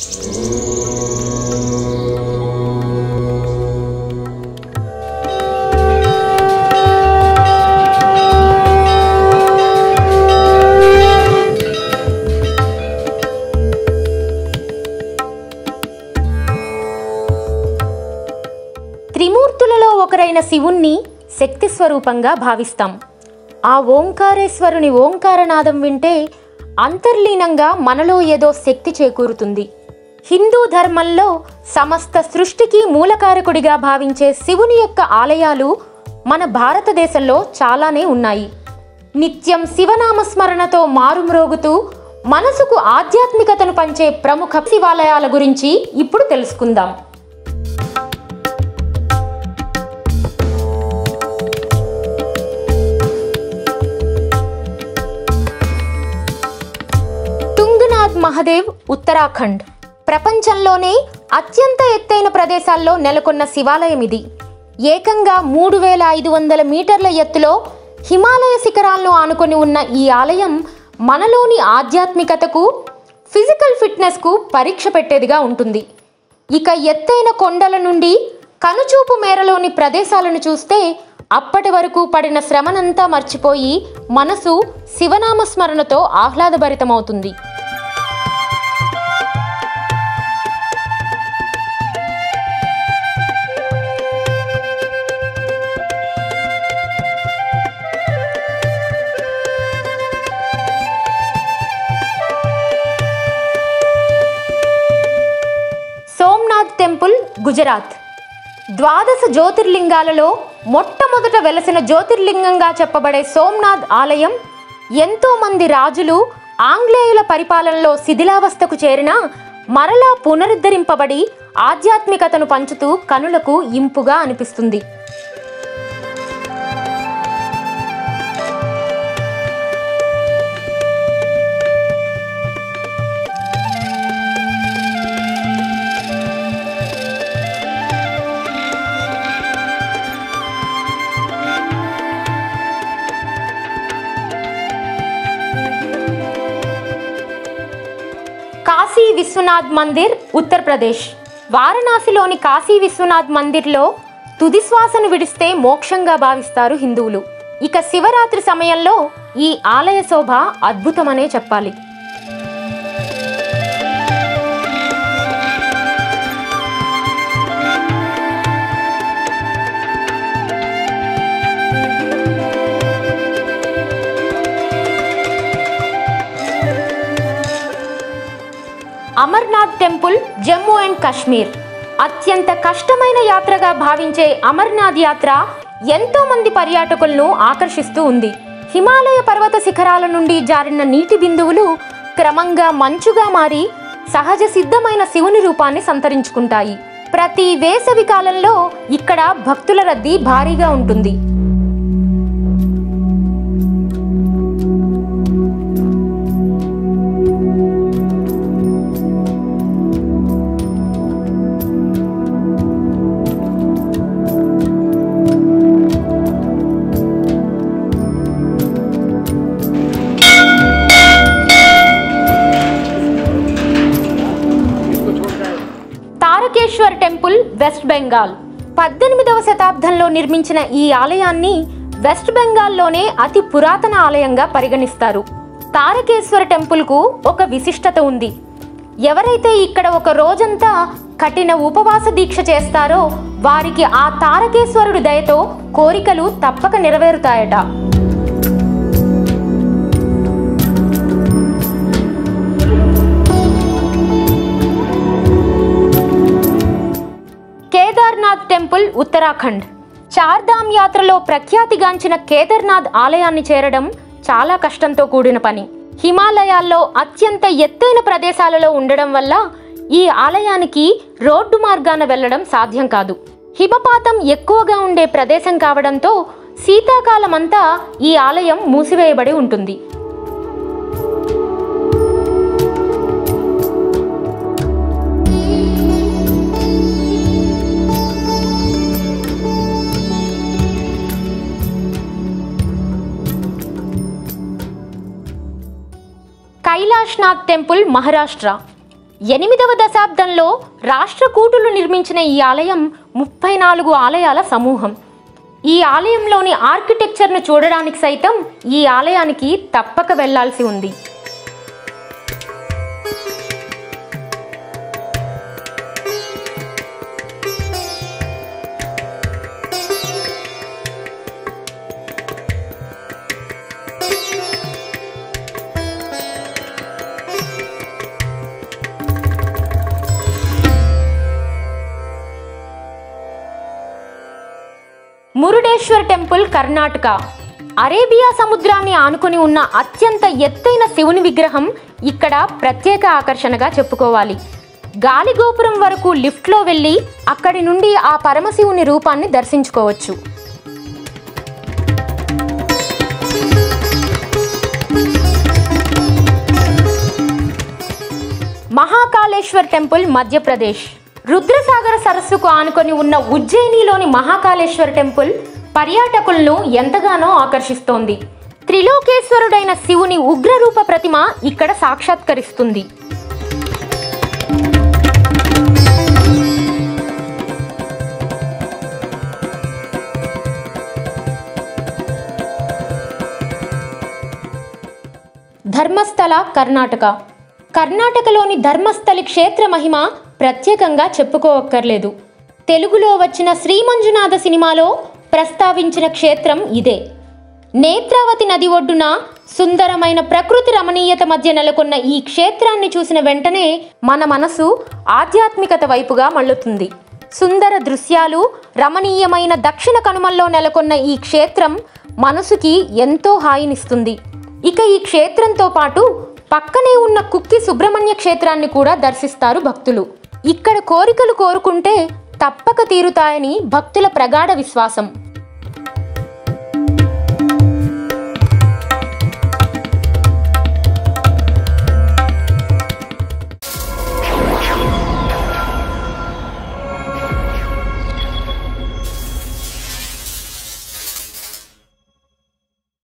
త్రిమూర్తులలో ఒకరైన శివుణ్ణి శక్తి స్వరూపంగా భావిస్తాం ఆ ఓంకారేశ్వరుని ఓంకారనాదం వింటే అంతర్లీనంగా మనలో ఏదో శక్తి చేకూరుతుంది హిందూ ధర్మంలో సమస్త సృష్టికి మూలకారకుడిగా భావించే శివుని యొక్క ఆలయాలు మన భారతదేశంలో చాలానే ఉన్నాయి నిత్యం శివనామస్మరణతో మారుమ్రోగుతూ మనసుకు ఆధ్యాత్మికతను పంచే ప్రముఖ శివాలయాల గురించి ఇప్పుడు తెలుసుకుందాం తుంగనాథ్ మహదేవ్ ఉత్తరాఖండ్ ప్రపంచంలోనే అత్యంత ఎత్తైన ప్రదేశాల్లో నెలకొన్న శివాలయం ఇది ఏకంగా మూడు వేల ఐదు వందల మీటర్ల ఎత్తులో హిమాలయ శిఖరాలను ఆనుకొని ఉన్న ఈ ఆలయం మనలోని ఆధ్యాత్మికతకు ఫిజికల్ ఫిట్నెస్కు పరీక్ష పెట్టేదిగా ఉంటుంది ఇక ఎత్తైన కొండల నుండి కనుచూపు మేరలోని ప్రదేశాలను చూస్తే అప్పటి వరకు పడిన శ్రమనంతా మర్చిపోయి మనసు శివనామస్మరణతో ఆహ్లాదభరితమవుతుంది సోమ్నాథ్ టెంపుల్ గుజరాత్ ద్వాదశ జ్యోతిర్లింగాలలో మొట్టమొదట వెలసిన జ్యోతిర్లింగంగా చెప్పబడే సోమ్నాథ్ ఆలయం ఎంతో మంది రాజులు ఆంగ్లేయుల పరిపాలనలో శిథిలావస్థకు చేరినా మరలా పునరుద్ధరింపబడి ఆధ్యాత్మికతను పంచుతూ కనులకు ఇంపుగా అనిపిస్తుంది కాశీ విశ్వనాథ్ మందిర్ ఉత్తరప్రదేశ్ వారణాసిలోని కాశీ విశ్వనాథ్ మందిర్లో తుది శ్వాసను విడిస్తే మోక్షంగా భావిస్తారు హిందువులు ఇక శివరాత్రి సమయంలో ఈ ఆలయ శోభ అద్భుతమనే చెప్పాలి అమర్నాథ్ టెంపుల్ జమ్మూ అండ్ కాశ్మీర్ అత్యంత కష్టమైన యాత్రగా భావించే అమర్నాథ్ యాత్ర ఎంతో మంది పర్యాటకులను ఆకర్షిస్తూ ఉంది హిమాలయ పర్వత శిఖరాల నుండి జారిన నీటి బిందువులు క్రమంగా మంచుగా మారి సహజ సిద్ధమైన శివుని రూపాన్ని సంతరించుకుంటాయి ప్రతి వేసవి కాలంలో ఇక్కడ భక్తుల రద్దీ భారీగా ఉంటుంది తారకేశ్వర్ టెంపుల్ వెస్ట్ బెంగాల్ పద్దెనిమిదవ శతాబ్దంలో నిర్మించిన ఈ ఆలయాన్ని వెస్ట్ బెంగాల్లోనే అతి పురాతన ఆలయంగా పరిగణిస్తారు తారకేశ్వర టెంపుల్కు ఒక విశిష్టత ఉంది ఎవరైతే ఇక్కడ ఒక రోజంతా కఠిన ఉపవాస దీక్ష చేస్తారో వారికి ఆ తారకేశ్వరుడి దయతో కోరికలు తప్పక నెరవేరుతాయట కేదార్నాథ్ టెంపుల్ ఉత్తరాఖండ్ చార్ధామ్ యాత్రలో ప్రఖ్యాతిగాంచిన కేదార్నాథ్ ఆలయాన్ని చేరడం చాలా కష్టంతో కూడిన పని హిమాలయాల్లో అత్యంత ఎత్తైన ప్రదేశాలలో ఉండడం వల్ల ఈ ఆలయానికి రోడ్డు మార్గాన వెళ్ళడం సాధ్యం కాదు హిమపాతం ఎక్కువగా ఉండే ప్రదేశం కావడంతో శీతాకాలమంతా ఈ ఆలయం మూసివేయబడి ఉంటుంది కైలాష్నాథ్ టెంపుల్ మహారాష్ట్ర ఎనిమిదవ దశాబ్దంలో రాష్ట్రకూటులు నిర్మించిన ఈ ఆలయం ముప్పై నాలుగు ఆలయాల సమూహం ఈ ఆలయంలోని ఆర్కిటెక్చర్ను చూడడానికి సైతం ఈ ఆలయానికి తప్పక వెళ్ళాల్సి ఉంది మురుడేశ్వర్ టెంపుల్ కర్ణాటక అరేబియా సముద్రాన్ని ఆనుకొని ఉన్న అత్యంత ఎత్తైన శివుని విగ్రహం ఇక్కడ ప్రత్యేక ఆకర్షణగా చెప్పుకోవాలి గాలి గోపురం వరకు లిఫ్ట్లో వెళ్ళి అక్కడి నుండి ఆ పరమశివుని రూపాన్ని దర్శించుకోవచ్చు మహాకాళేశ్వర్ టెంపుల్ మధ్యప్రదేశ్ రుద్రసాగర సరస్సుకు ఆనుకొని ఉన్న ఉజ్జయినిలోని మహాకాళేశ్వర్ టెంపుల్ పర్యాటకులను ఎంతగానో ఆకర్షిస్తోంది త్రిలోకేశ్వరుడైన శివుని ఉగ్రరూప ప్రతిమ ఇక్కడ సాక్షాత్కరిస్తుంది ధర్మస్థల కర్ణాటక కర్ణాటకలోని ధర్మస్థలి క్షేత్ర మహిమ ప్రత్యేకంగా చెప్పుకోవక్కర్లేదు తెలుగులో వచ్చిన శ్రీమంజునాథ సినిమాలో ప్రస్తావించిన క్షేత్రం ఇదే నేత్రావతి నది ఒడ్డున సుందరమైన ప్రకృతి రమణీయత మధ్య నెలకొన్న ఈ క్షేత్రాన్ని చూసిన వెంటనే మన మనసు ఆధ్యాత్మికత వైపుగా మళ్ళుతుంది సుందర దృశ్యాలు రమణీయమైన దక్షిణ కనుమల్లో నెలకొన్న ఈ క్షేత్రం మనసుకి ఎంతో హాయినిస్తుంది ఇక ఈ క్షేత్రంతో పాటు పక్కనే ఉన్న కుక్కి సుబ్రహ్మణ్య క్షేత్రాన్ని కూడా దర్శిస్తారు భక్తులు ఇక్కడ కోరికలు కోరుకుంటే తప్పక తీరుతాయని భక్తుల ప్రగాఢ విశ్వాసం